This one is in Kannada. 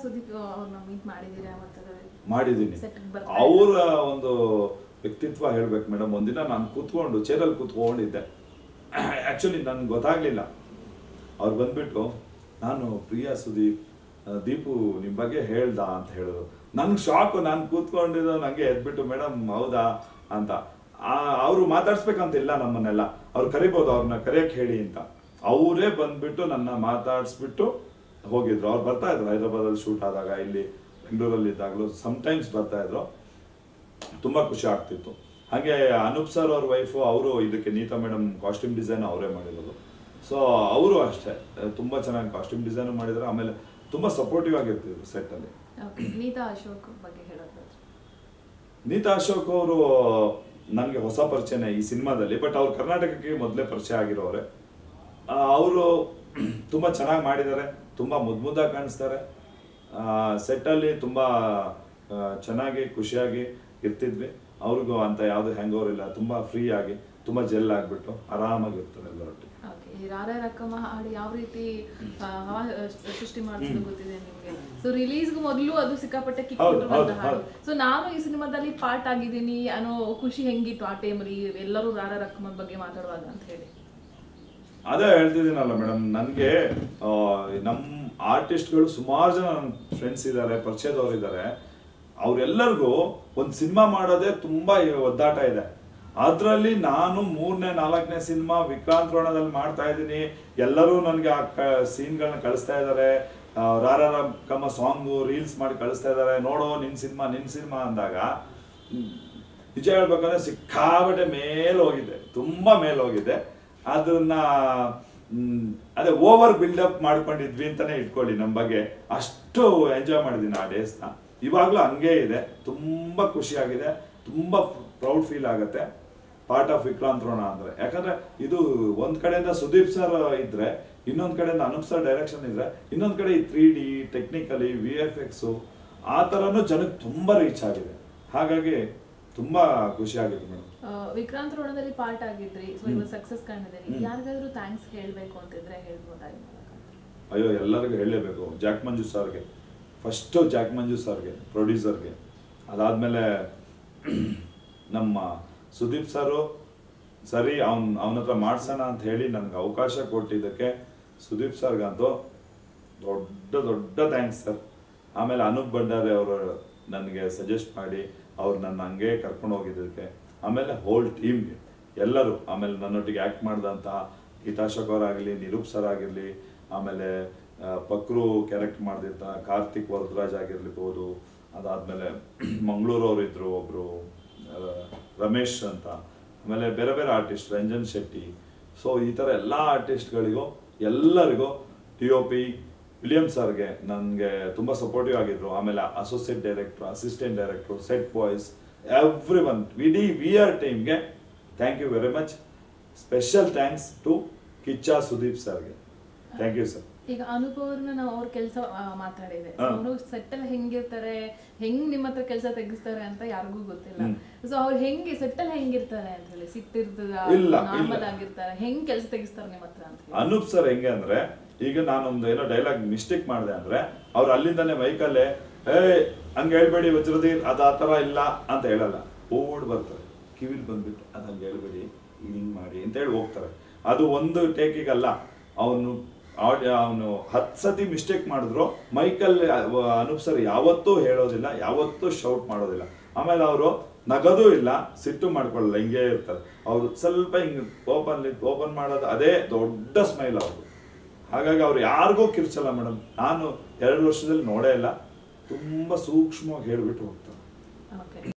ಸುದೀಪ್ ಅವ್ರನ್ನ ಮೀಟ್ ಮಾಡಿದ್ದೀರಾ ಮತ್ತೆ ಮಾಡಿದ್ದೀನಿ Set ಗೆ ಬರ್ತಾ ಅವರ ಒಂದು ವ್ಯಕ್ತಿತ್ವ ಹೇಳ್ಬೇಕು ಮೇಡಮ್ ಒಂದಿನ ನಾನು ಕೂತ್ಕೊಂಡು ಚೇರಲ್ಲಿ ಕೂತ್ಕೊಂಡಿದ್ದೆ ಆ್ಯಕ್ಚುಲಿ ನನ್ಗೆ ಗೊತ್ತಾಗ್ಲಿಲ್ಲ ಅವ್ರು ಬಂದ್ಬಿಟ್ಟು ನಾನು ಪ್ರಿಯಾ ಸುದೀಪ್ ಆ, ದೀಪು ನಿಮ್ಮ ಬಗ್ಗೆ ಹೇಳ್ದ ಅಂತ ಹೇಳಿದ್ರು ನನ್ಗೆ ಶಾಕು ನಾನು ಕೂತ್ಕೊಂಡಿದ್ದು ನನಗೆ ಎದ್ಬಿಟ್ಟು ಮೇಡಮ್ ಹೌದಾ ಅಂತ ಅವರು ಮಾತಾಡ್ಸ್ಬೇಕಂತಿಲ್ಲ ನಮ್ಮನ್ನೆಲ್ಲ ಅವ್ರು ಕರಿಬೋದು ಅವ್ರನ್ನ ಕರೆಯಕ್ಕೆ ಹೇಳಿ ಅಂತ ಅವರೇ ಬಂದ್ಬಿಟ್ಟು ನನ್ನ ಮಾತಾಡಿಸ್ಬಿಟ್ಟು ಹೋಗಿದ್ರು ಅವ್ರು ಬರ್ತಾ ಇದ್ರು ಹೈದರಾಬಾದಲ್ಲಿ ಶೂಟ್ ಆದಾಗ ಇಲ್ಲಿ ಬೆಂಗಳೂರಲ್ಲಿ ಇದ್ದಾಗಲೂ ಟೈಮ್ಸ್ ಬರ್ತಾ ಇದ್ರು ತುಂಬ ಖುಷಿ ಆಗ್ತಿತ್ತು ಹಾಗೆ ಅನೂಪ್ ಸರ್ ಅವ್ರ ವೈಫು ಅವರು ಇದಕ್ಕೆ ನೀತಾ ಮೇಡಮ್ ಕಾಸ್ಟ್ಯೂಮ್ ಡಿಸೈನ್ ಅವರೇ ಮಾಡಿರೋದು ಸೊ ಅವರು ಅಷ್ಟೇ ತುಂಬ ಚೆನ್ನಾಗಿ ಕಾಸ್ಟ್ಯೂಮ್ ಡಿಸೈನ್ ಮಾಡಿದ್ರು ಆಮೇಲೆ ತುಂಬ ಸಪೋರ್ಟಿವ್ ಆಗಿರ್ತಿದ್ರು ಸೆಟ್ಟಲ್ಲಿ Okay, ನೀತಾ ಅಶೋಕ್ ಬಗ್ಗೆ ಹೇಳೋದಾದ್ರೆ ನೀತಾ ಅಶೋಕ್ ಅವರು ನನಗೆ ಹೊಸ ಪರಿಚಯನೇ ಈ ಸಿನಿಮಾದಲ್ಲಿ ಬಟ್ ಅವ್ರು ಕರ್ನಾಟಕಕ್ಕೆ ಮೊದಲೇ ಪರಿಚಯ ಆಗಿರೋರೆ ಅವರು ತುಂಬ ಚೆನ್ನಾಗಿ ಮಾಡಿದ್ದಾರೆ ತುಂಬ ಮುದ್ದು ಮುದ್ದಾಗಿ ಕಾಣಿಸ್ತಾರೆ ಸೆಟ್ಟಲ್ಲಿ ತುಂಬ ಆ, ಚೆನ್ನಾಗಿ ಖುಷಿಯಾಗಿ ಇರ್ತಿದ್ವಿ ಅವ್ರಿಗೂ ಅಂತ ಯಾವುದು ಹ್ಯಾಂಗ್ ಓವರ್ ಇಲ್ಲ ತುಂಬ ಫ್ರೀ ಆಗಿ ತುಂಬ ಜೆಲ್ ಆಗಿಬಿಟ್ಟು ಆರಾಮಾಗಿ ಇರ್ತಾರೆ ಎಲ್ಲರೊಟ್ಟಿಗೆ ಓಕೆ ಈ ರಾರ ರಕ್ಕಮ್ಮ ಹಾಡು ಯಾವ ರೀತಿ ಆ, ಹವಾ ಸೃಷ್ಟಿ ಮಾಡ್ತಿದ್ದು ಗೊತ್ತಿದೆ ನಿಮ್ಗೆ ಸೊ ರಿಲೀಸ್ಗೂ ಮೊದಲು ಅದು ಸಿಕ್ಕಾಪಟ್ಟೆ ಕಿಕ್ ಹೌದು, ಕೊಟ್ಟಿರುವಂತ ಹೌದು, ಹಾಡು ಹೌದು. ಸೊ ನಾನು ಈ ಸಿನಿಮಾದಲ್ಲಿ ಪಾರ್ಟ್ ಆಗಿದ್ದೀನಿ ಅನ್ನೋ ಖುಷಿ ಹೆಂಗಿತ್ತು ಆ ಟೈಮಲ್ಲಿ ಎಲ್ಲರೂ ರಾರ ರಕ್ಕಮ್ಮನ ಬಗ್ಗೆ ಮಾತಾಡುವಾಗ ಅಂತ ಹೇಳಿ ಅದೇ ಹೇಳ್ತಿದ್ದೀನಲ್ಲ ಮೇಡಮ್ ನನಗೆ ನಮ್ಮ ಆರ್ಟಿಸ್ಟ್ಗಳು ಸುಮಾರು ಜನ ನನ್ನ ಫ್ರೆಂಡ್ಸ್ ಇದ್ದಾರೆ ಪರಿಚಯದವ್ರು ಇದ್ದಾರೆ ಅವರೆಲ್ಲರಿಗೂ ಒಂದು ಸಿನಿಮಾ ಮಾಡೋದೇ ತುಂಬಾ ಈ ಒದ್ದಾಟ ಇದೆ ಅದರಲ್ಲಿ ನಾನು ಮೂರನೇ ನಾಲ್ಕನೇ ಸಿನಿಮಾ ವಿಕ್ರಾಂತ್ ರೋಣದಲ್ಲಿ ಮಾಡ್ತಾ ಇದ್ದೀನಿ ಎಲ್ಲರೂ ನನಗೆ ಆ ಸೀನ್ಗಳನ್ನ ಕಳಿಸ್ತಾ ಇದ್ದಾರೆ ರಾರ ಕಮ್ಮ ಸಾಂಗು ರೀಲ್ಸ್ ಮಾಡಿ ಕಳಿಸ್ತಾ ಇದ್ದಾರೆ ನೋಡೋ ನಿನ್ ಸಿನಿಮಾ ನಿನ್ ಸಿನಿಮಾ ಅಂದಾಗ ಹ್ಮ್, ನಿಜ ಹೇಳ್ಬೇಕಂದ್ರೆ ಸಿಕ್ಕಾಬಟ್ಟೆ ಮೇಲೆ ಹೋಗಿದೆ ತುಂಬಾ ಮೇಲೆ ಹೋಗಿದೆ ಅದನ್ನ ಮ್, ಅದೇ ಓವರ್ ಬಿಲ್ಡಪ್ ಮಾಡ್ಕೊಂಡಿದ್ವಿ ಅಂತಾನೆ ಇಟ್ಕೊಳ್ಳಿ ನಮ್ಮ ಬಗ್ಗೆ ಅಷ್ಟು ಎಂಜಾಯ್ ಮಾಡಿದ್ದೀನಿ ಆ ಡೇಸ್ನ ಇವಾಗಲೂ ಹಂಗೆ ಇದೆ ತುಂಬಾ ಖುಷಿಯಾಗಿದೆ ತುಂಬಾ ಪ್ರೌಡ್ ಫೀಲ್ ಆಗುತ್ತೆ ಪಾರ್ಟ್ ಆಫ್ ವಿಕ್ರಾಂತ್ ರೋಣ ಅಂದ್ರೆ ಯಾಕಂದ್ರೆ ಇದು ಒಂದ್ ಕಡೆಯಿಂದ ಸುದೀಪ್ ಸರ್ ಇದ್ರೆ ಇನ್ನೊಂದ್ ಕಡೆಯಿಂದ ಅನೂಪ್ ಸರ್ ಡೈರೆಕ್ಷನ್ ಇದ್ರೆ ಇನ್ನೊಂದ್ ಕಡೆ ಈ three D technically V F X ಆ ಥರನೂ ಜನಕ್ಕೆ ತುಂಬಾ ರೀಚ್ ಆಗಿದೆ ಹಾಗಾಗಿ ತುಂಬಾ ಖುಷಿ ಆಗಿದೆ ಮೇಡಮ್ ಆ, ವಿಕ್ರಾಂತ್ ರೋಣದಲ್ಲಿ ಪಾರ್ಟ್ ಆಗಿದ್ರಿ ಸೊ ಇವಾಗ ಸಕ್ಸಸ್ ಕಾಣಿದ್ರಿ ಹ್ಮ್. ಯಾರಿಗಾದ್ರೂ ಥ್ಯಾಂಕ್ಸ್ ಹೇಳ್ಬೇಕು ಅಂತಿದ್ರೆ ಹೇಳ್ಬೋದಾ ಈ ಮೂಲಕ ಅಯ್ಯೋ ಎಲ್ಲರಿಗೂ ಹೇಳಲೇಬೇಕು ಜಾಕ್ ಮಂಜು ಸರ್ಗೆ ಫಸ್ಟು ಜಾಕ್ ಮಂಜು ಸರ್ಗೆ ಪ್ರೊಡ್ಯೂಸರ್ಗೆ ಅದಾದಮೇಲೆ ನಮ್ಮ ಸುದೀಪ್ ಸರು ಸರಿ ಅವನ್ ಅವನ ಹತ್ರ ಮಾಡ್ಸೋಣ ಅಂತ ಹೇಳಿ ನನಗೆ ಅವಕಾಶ ಕೊಟ್ಟಿದ್ದಕ್ಕೆ ಸುದೀಪ್ ಸರ್ಗಂತೂ ದೊಡ್ಡ ದೊಡ್ಡ ಥ್ಯಾಂಕ್ಸ್ ಸರ್ ಆಮೇಲೆ ಅನೂಪ್ ಭಂಡಾರಿ ಅವರು ನನಗೆ ಸಜೆಸ್ಟ್ ಮಾಡಿ ಅವ್ರು ನನ್ನ ಹಂಗೆ ಕರ್ಕೊಂಡು ಹೋಗಿದ್ದಕ್ಕೆ ಆಮೇಲೆ ಹೋಲ್ ಟೀಮ್ಗೆ ಎಲ್ಲರೂ ಆಮೇಲೆ ನನ್ನೊಟ್ಟಿಗೆ ಆ್ಯಕ್ಟ್ ಮಾಡಿದಂಥ ಗೀತಾಶೋಕ್ ಅವರಾಗಲಿ ನಿರೂಪ್ ಸರ್ ಆಗಿರಲಿ ಆಮೇಲೆ ಆ, ಪಕ್ರು ಕ್ಯಾರೆಕ್ಟ್ ಮಾಡಿದಂಥ ಕಾರ್ತಿಕ್ ವರದರಾಜ್ ಆಗಿರ್ಲಿರ್ಬೋದು ಅದಾದಮೇಲೆ ಮಂಗಳೂರವ್ರು ಇದ್ರು ಒಬ್ಬರು ರಮೇಶ್ ಅಂತ ಆಮೇಲೆ ಬೇರೆ ಬೇರೆ ಆರ್ಟಿಸ್ಟ್ ರಂಜನ್ ಶೆಟ್ಟಿ ಸೊ ಈ ಥರ ಎಲ್ಲ ಆರ್ಟಿಸ್ಟ್ಗಳಿಗೂ ಎಲ್ಲರಿಗೂ ಟಿ ಒ ಪಿ ವಿಲಿಯಮ್ ಸರ್ಗೆ ನನಗೆ ತುಂಬ ಸಪೋರ್ಟಿವ್ ಆಗಿದ್ರು ಆಮೇಲೆ ಅಸೋಸಿಯೇಟ್ ಡೈರೆಕ್ಟ್ರು ಅಸಿಸ್ಟೆಂಟ್ ಡೈರೆಕ್ಟ್ರು ಸೆಟ್ ಬಾಯ್ಸ್ ಎವ್ರಿ ಒನ್ ವಿಡಿ ವಿ ಆರ್ ಟೀಮ್ಗೆ thank you very much special thanks to Kichcha Sudeep ಸರ್ಗೆ ಥ್ಯಾಂಕ್ ಯು ಸರ್ ಈಗ ಅನೂಪ್ ಅವ್ರನ್ನ ನಾವು ಅವ್ರ ಕೆಲಸ ಮಾತಾಡಿದೆ ಹಾ. ಅವರು ಸೆಟ್ಟಲ್ ಹೆಂಗಿರ್ತಾರೆ ಹೆಂಗ್ ನಿಮ್ಮ ಹತ್ರ ಕೆಲಸ ತೆಗಿಸ್ತಾರೆ ಅಂತ ಯಾರಿಗೂ ಗೊತ್ತಿಲ್ಲ ಹ್ಮ್. ಸೊ ಅವ್ರು ಹೆಂಗೆ ಸೆಟ್ಟಲ್ ಹೆಂಗಿರ್ತಾರೆ ಅಂತ ಹೇಳಿ ಸಿಟ್ಟಿರ್ತದ ಇಲ್ಲ, ನಾರ್ಮಲ್ ಇಲ್ಲ. ಆಗಿರ್ತಾರೆ ಹೆಂಗ್ ಕೆಲಸ ತೆಗಿಸ್ತಾರೆ ನಿಮ್ಮ ಹತ್ರ ಅಂತ ಹೇಳಿ ಅನೂಪ್ ಸರ್ ಹೆಂಗೆ ಅಂದ್ರೆ ಈಗ ನಾನೊಂದು ಏನೋ ಡೈಲಾಗ್ ಮಿಸ್ಟೇಕ್ ಮಾಡಿದೆ ಅಂದ್ರೆ ಅವ್ರು ಅಲ್ಲಿಂದಾನೆ ಮೈಕಲ್ಲೇ ಏ ಹಂಗೆ ಹೇಳ್ಬೇಡಿ ವಜ್ರದೀರ್ ಅದು ಆ ಥರ ಇಲ್ಲ ಅಂತ ಹೇಳಲ್ಲ ಓಡ್ ಬರ್ತಾರೆ ಕಿವಿಲ್ ಬಂದ್ಬಿಟ್ಟು ಅದು ಹಂಗೆ ಹೇಳ್ಬೇಡಿ ಹಿಂಗ್ ಮಾಡಿ ಅಂತ ಹೇಳಿ ಹೋಗ್ತಾರೆ ಅದು ಒಂದು ಟೇಕಿಗಲ್ಲ ಅವನು ಅವನು ಹತ್ತು ಸತಿ ಮಿಸ್ಟೇಕ್ ಮಾಡಿದ್ರು ಮೈಕಲ್ ಅನೂಪ್ ಸರ್ ಯಾವತ್ತೂ ಹೇಳೋದಿಲ್ಲ ಯಾವತ್ತೂ ಶೌಟ್ ಮಾಡೋದಿಲ್ಲ ಆಮೇಲೆ ಅವರು ನಗದು ಇಲ್ಲ ಸಿಟ್ಟು ಮಾಡ್ಕೊಳ್ಳಲ್ಲ ಹಿಂಗೆ ಇರ್ತಾರೆ ಅವರು ಸ್ವಲ್ಪ ಹಿಂಗೆ ಓಪನ್ ಓಪನ್ ಮಾಡೋದು ಅದೇ ದೊಡ್ಡ ಸ್ಮೈಲ್ ಅವ್ರದ್ದು ಹಾಗಾಗಿ ಅವ್ರು ಯಾರಿಗೂ ಕಿರ್ಚಲ್ಲ ಮೇಡಮ್ ನಾನು ಎರಡು ವರ್ಷದಲ್ಲಿ ನೋಡೇ ಇಲ್ಲ ತುಂಬ ಸೂಕ್ಷ್ಮವಾಗಿ ಹೇಳ್ಬಿಟ್ಟು ಹೋಗ್ತಾರೆ ಓಕೆ